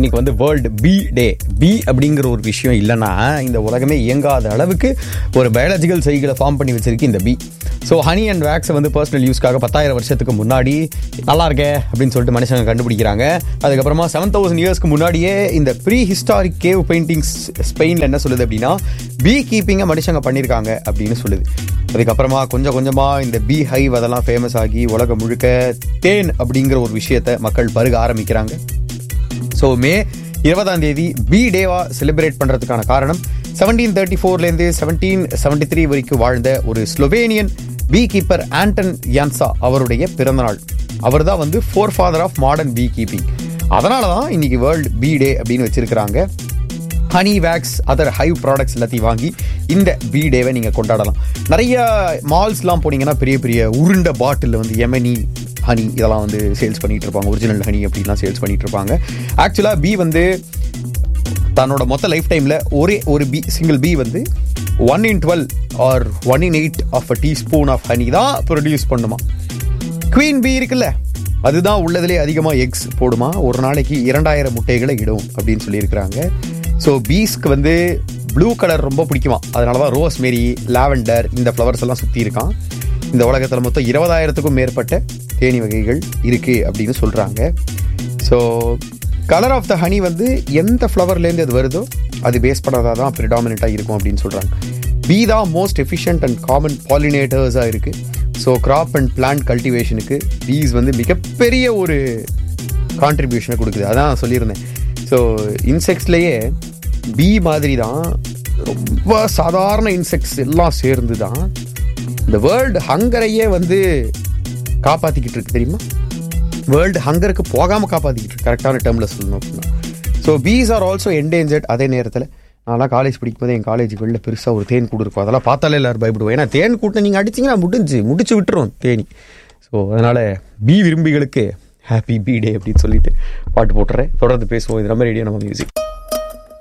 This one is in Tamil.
இன்னைக்கு வந்து வேர்ல்டு பி டே பி அப்படிங்கிற ஒரு விஷயம் இல்லைன்னா இந்த உலகமே இயங்காத அளவுக்கு ஒரு பயாலஜிக்கல் சைக்கிளை ஃபார்ம் பண்ணி வச்சிருக்கு இந்த பி ஸோ ஹனி அண்ட் வேக்ஸை வந்து பர்சனல் யூஸ்க்காக பத்தாயிரம் வருஷத்துக்கு முன்னாடி நல்லா இருக்கே அப்படின்னு சொல்லிட்டு மனுஷங்க கண்டுபிடிக்கிறாங்க அதுக்கப்புறமா செவன் தௌசண்ட் இயர்ஸ்க்கு முன்னாடியே இந்த ப்ரீ ஹிஸ்டாரிக் கேவ் பெயிண்டிங்ஸ் ஸ்பெயினில் என்ன சொல்லுது அப்படின்னா பீ கீப்பிங்கை மனுஷங்க பண்ணியிருக்காங்க அப்படின்னு சொல்லுது அதுக்கப்புறமா கொஞ்சம் கொஞ்சமாக இந்த பீ ஹைவ் அதெல்லாம் ஃபேமஸ் ஆகி உலகம் முழுக்க தேன் அப்படிங்கிற ஒரு விஷயத்தை மக்கள் பருக ஆரம்பிக்கிறாங்க ஸோ மே இருபதாம் தேதி பி டேவா செலிப்ரேட் பண்ணுறதுக்கான காரணம் செவன்டீன் தேர்ட்டி ஃபோர்லேருந்து செவன்டீன் செவன்டி த்ரீ வரைக்கும் வாழ்ந்த ஒரு Slovenian beekeeper Anton Jansa அவருடைய பிறந்தநாள் அவர் தான் வந்து forefather of modern beekeeping அதனால தான் இன்னைக்கு வேர்ல்டு பீ டே அப்படின்னு வச்சிருக்கிறாங்க honey wax other hive products எல்லாத்தையும் வாங்கி இந்த பீ டேவை நீங்கள் கொண்டாடலாம் நிறைய மால்ஸ்லாம் போனீங்கன்னா பெரிய பெரிய உருண்ட பாட்டிலில் வந்து எமனி ஹனி இதெல்லாம் வந்து சேல்ஸ் பண்ணிட்டு இருப்பாங்க ஒரிஜினல் ஹனி அப்படிலாம் சேல்ஸ் பண்ணிட்டு இருப்பாங்க ஆக்சுவலாக பி வந்து தன்னோட மொத்த லைஃப் டைமில் ஒரே ஒரு பி சிங்கிள் பி வந்து one in twelve or one in eight of a teaspoon of honey தான் ப்ரொடியூஸ் பண்ணுமா குவீன் பீ இருக்குல்ல அதுதான் உள்ளதுலே அதிகமாக எக்ஸ் போடுமா ஒரு நாளைக்கு இரண்டாயிரம் முட்டைகளை இடும் அப்படின்னு சொல்லியிருக்கிறாங்க ஸோ பீஸ்க்கு வந்து ப்ளூ கலர் ரொம்ப பிடிக்குமா அதனால தான் ரோஸ் மேரி லாவெண்டர் இந்த ஃப்ளவர்ஸ் எல்லாம் சுற்றி இருக்கான் இந்த உலகத்தில் மொத்தம் இருபதாயிரத்துக்கும் மேற்பட்ட தேனி வகைகள் இருக்குது அப்படின்னு சொல்கிறாங்க so colour of the honey வந்து எந்த ஃப்ளவர்லேருந்து அது வருதோ அது பேஸ் பண்ணதாக தான் ப்ரிடாமினண்ட்டாக இருக்கும் அப்படின்னு சொல்கிறாங்க பி தான் மோஸ்ட் எஃபிஷியன்ட் அண்ட் காமன் பாலினேட்டர்ஸாக இருக்குது ஸோ கிராப் அண்ட் பிளான்ட் கல்டிவேஷனுக்கு பீஸ் வந்து மிகப்பெரிய ஒரு கான்ட்ரிபியூஷனை கொடுக்குது அதான் நான் சொல்லியிருந்தேன் ஸோ இன்செக்ட்ஸ்லேயே பி மாதிரி தான் ரொம்ப சாதாரண இன்செக்ட்ஸ் எல்லாம் சேர்ந்து தான் இந்த வேர்ல்டு ஹங்கரையே வந்து காப்பாற்றிக்கிட்டு இருக்கு தெரியுமா வேர்ல்டு ஹங்கருக்கு போகாமல் காப்பாற்றிக்கிட்டு இருக்கு கரெக்டான டேர்மில் சொல்லணும் அப்படின்னா so bees are also endangered அதே நேரத்தில் நான்லாம் காலேஜ் படிக்கும்போது என் காலேஜ் வெளில பெருசாக ஒரு தேன் கூடு இருக்கும் அதெல்லாம் பார்த்தாலே எல்லாரும் பயப்படுவோம் ஏன்னா தேன் கூட்டை நீங்கள் அடிச்சிங்கன்னா முடிஞ்சு முடிச்சு விட்டுரும் தேனி ஸோ அதனால் பி விரும்பிகளுக்கு ஹாப்பி பி டே அப்படின்னு சொல்லிட்டு பாட்டு போட்டுறேன் தொடர்ந்து பேசுவோம் இது நம்ம ரேடியோ நம்ம மியூசிக்